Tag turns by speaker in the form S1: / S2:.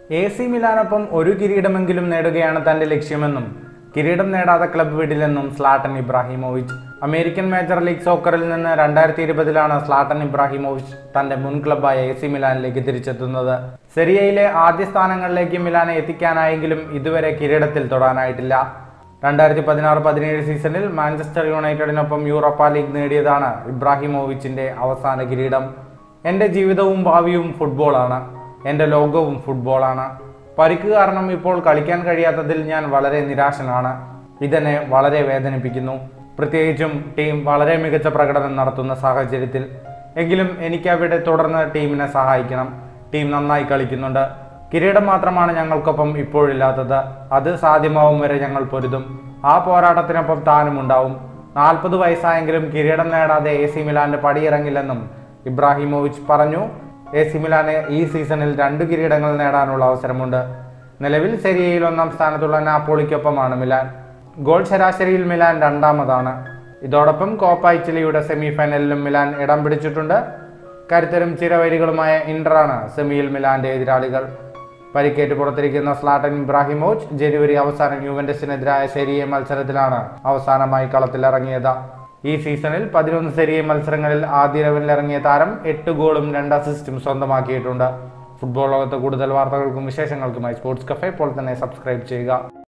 S1: A C മിലാനൊപ്പം ഒരു കിരീടമെങ്കിലും നേടുകയാണ് തന്റെ ലക്ഷ്യമെന്നും കിരീടം നേടാതെ ക്ലബ് വിടില്ലെന്നും Zlatan Ibrahimovic American Major League സോക്കറിൽ നിന്ന് രണ്ടായിരത്തി ഇരുപതിലാണ് സ്ലാട്ടൻ ഇബ്രാഹിമോവിച്ച് തന്റെ മുൻ ക്ലബ്ബായ എ സി മിലാനിലേക്ക് തിരിച്ചെത്തുന്നത് സെറിയയിലെ ആദ്യ സ്ഥാനങ്ങളിലേക്ക് മിലാനെ എത്തിക്കാനായെങ്കിലും ഇതുവരെ കിരീടത്തിൽ തൊടാനായിട്ടില്ല രണ്ടായിരത്തി പതിനാറ് പതിനേഴ് സീസണിൽ മാഞ്ചസ്റ്റർ യുണൈറ്റഡിനൊപ്പം യൂറോപ്പ ലീഗ് നേടിയതാണ് ഇബ്രാഹിമോവിച്ചിന്റെ അവസാന കിരീടം എൻ്റെ ജീവിതവും ഭാവിയും ഫുട്ബോളാണ് എൻ്റെ ലോകവും ഫുട്ബോളാണ് പരിക്ക് കാരണം ഇപ്പോൾ കളിക്കാൻ കഴിയാത്തതിൽ ഞാൻ വളരെ നിരാശനാണ് ഇതെന്നെ വളരെ വേദനിപ്പിക്കുന്നു പ്രത്യേകിച്ചും ടീം വളരെ മികച്ച പ്രകടനം നടത്തുന്ന സാഹചര്യത്തിൽ എങ്കിലും എനിക്ക് അവിടെ തുടർന്ന് ടീമിനെ സഹായിക്കണം ടീം നന്നായി കളിക്കുന്നുണ്ട് കിരീടം മാത്രമാണ് ഞങ്ങൾക്കൊപ്പം ഇപ്പോഴില്ലാത്തത് അത് സാധ്യമാവും വരെ ഞങ്ങൾ പൊരുതും ആ പോരാട്ടത്തിനൊപ്പം താനും ഉണ്ടാവും നാൽപ്പത് വയസ്സായെങ്കിലും കിരീടം നേടാതെ എ സി മിലാന്റെ പടിയിറങ്ങില്ലെന്നും ഇബ്രാഹിമോവിച്ച് പറഞ്ഞു എ സി മിലാന് ഈ സീസണിൽ രണ്ട് കിരീടങ്ങൾ നേടാനുള്ള അവസരമുണ്ട് നിലവിൽ സെരിയയിൽ ഒന്നാം സ്ഥാനത്തുള്ള നാപ്പോളിക്കൊപ്പമാണ് മിലാൻ ഗോൾ ശരാശരിയിൽ മിലാൻ രണ്ടാമതാണ് ഇതോടൊപ്പം കോപ്പ ഇറ്റലിയുടെ സെമി ഫൈനലിലും മിലാൻ ഇടം പിടിച്ചിട്ടുണ്ട് കരുത്തരും ചിരവൈരികളുമായ ഇന്ററാണ് സെമിയിൽ മിലാന്റെ എതിരാളികൾ പരിക്കേറ്റ് പുറത്തിരിക്കുന്ന സ്ലാട്ടൻ ഇബ്രാഹിമോച്ച് ജനുവരി അവസാനം യുവന്റസിനെതിരായ സെരിയ മത്സരത്തിലാണ് അവസാനമായി കളത്തിലിറങ്ങിയത് ഈ സീസണിൽ പതിനൊന്ന് സെരിയ മത്സരങ്ങളിൽ ആദ്യ ലെവലിലിറങ്ങിയ താരം എട്ട് ഗോളും രണ്ട് അസിസ്റ്റും സ്വന്തമാക്കിയിട്ടുണ്ട് ഫുട്ബോൾ ലോകത്ത് കൂടുതൽ വാർത്തകൾക്കും വിശേഷങ്ങൾക്കുമായി സ്പോർട്സ് കഫേ ഇപ്പോൾ തന്നെ സബ്സ്ക്രൈബ് ചെയ്യുക